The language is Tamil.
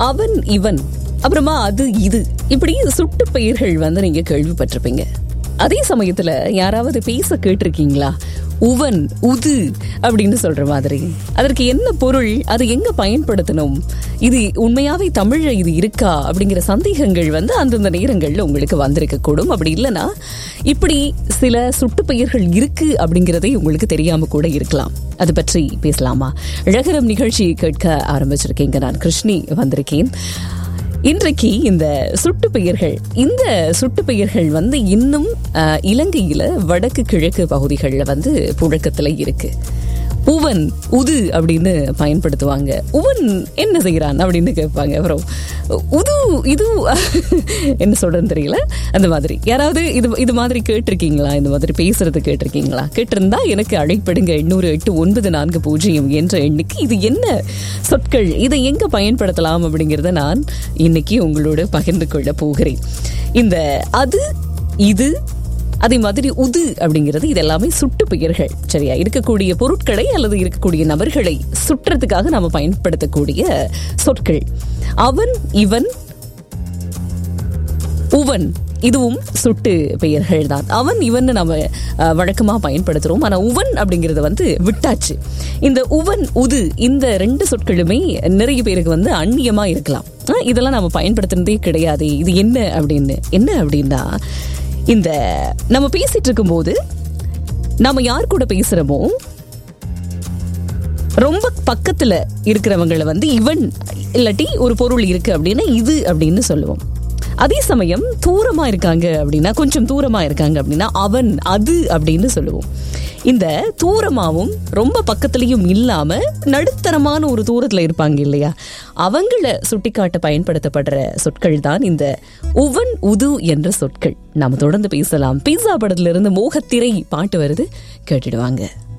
அவன் இவன் அப்புறமா அது இது இப்படி சுட்டு பெயர்கள் வந்து நீங்க கேள்விப்பட்டிருப்பீங்க அதே சமயத்துல யாராவது பேச கேட்டிருக்கீங்களா உவன் உது அப்படின்னு சொல்ற மாதிரி அதற்கு என்ன பொருள் அதை எங்க பயன்படுத்தணும் இது உண்மையாவே தமிழ்ல இது இருக்கா அப்படிங்கிற சந்தேகங்கள் வந்து அந்தந்த நேரங்கள்ல உங்களுக்கு வந்திருக்க கூடும் அப்படி இல்லைன்னா இப்படி சில சுட்டு பெயர்கள் இருக்கு அப்படிங்கிறதே உங்களுக்கு தெரியாம கூட இருக்கலாம் அது பற்றி பேசலாமா இழகரம் நிகழ்ச்சி கேட்க ஆரம்பிச்சிருக்கீங்க நான் கிருஷ்ணி வந்திருக்கேன் இன்றைக்கு இந்த சுட்டு பெயர்கள் இந்த சுட்டு பெயர்கள் வந்து இன்னும் அஹ், இலங்கையில வடக்கு கிழக்கு பகுதிகளில் வந்து புழக்கத்துல இருக்கு உவன் உது அப்படின்னு பயன்படுத்துவாங்க உவன் என்ன செய்கிறான் அப்படின்னு கேட்பாங்க அப்புறம் உது இது என்ன சொல்றதுன்னு தெரியல அந்த மாதிரி யாராவது இது இது மாதிரி கேட்டிருக்கீங்களா இந்த மாதிரி பேசுறது கேட்டிருக்கீங்களா கேட்டிருந்தா எனக்கு அழைப்படுங்க எண்ணூறு எட்டு ஒன்பது நான்கு பூஜ்ஜியம் என்ற எண்ணுக்கு இது என்ன சொற்கள் இதை எங்க பயன்படுத்தலாம் அப்படிங்கிறத நான் இன்னைக்கு உங்களோட பகிர்ந்து கொள்ள போகிறேன் இந்த அது இது அதே மாதிரி உது அப்படிங்கிறது இது எல்லாமே சுட்டு பெயர்கள் சரியா இருக்கக்கூடிய பொருட்களை அல்லது இருக்கக்கூடிய நபர்களை சுற்றுறதுக்காக நாம பயன்படுத்தக்கூடிய சொற்கள் அவன் இவன் உவன் இதுவும் சுட்டு பெயர்கள் தான் அவன் இவன் நம்ம அஹ், வழக்கமா பயன்படுத்துறோம் ஆனா உவன் அப்படிங்கறது வந்து விட்டாச்சு இந்த உவன் உது இந்த ரெண்டு சொற்களுமே நிறைய பேருக்கு வந்து அந்நியமா இருக்கலாம் அஹ், இதெல்லாம் நம்ம பயன்படுத்துனதே கிடையாது இது என்ன அப்படின்னு என்ன அப்படின்னா இந்த நம்ம பேசிட்டு இருக்கும்போது நம்ம யார் கூட பேசுறோமோ ரொம்ப பக்கத்துல இருக்கிறவங்களை வந்து இவன் இல்லாட்டி ஒரு பொருள் இருக்கு அப்படின்னா இது அப்படின்னு சொல்லுவோம் அதே சமயம் தூரமா இருக்காங்க அப்படின்னா கொஞ்சம் தூரமா இருக்காங்க அப்படின்னா அவன் அது அப்படின்னு சொல்லுவோம் இந்த தூரமாவும் ரொம்ப பக்கத்துலயும் இல்லாம நடுத்தரமான ஒரு தூரத்துல இருப்பாங்க இல்லையா அவங்கள சுட்டிக்காட்ட பயன்படுத்தப்படுற சொற்கள் தான் இந்த உவன் உது என்ற சொற்கள் நாம தொடர்ந்து பேசலாம் பீஸா படத்துல இருந்து மோகத்திரை பாட்டு வருது கேட்டுடுவாங்க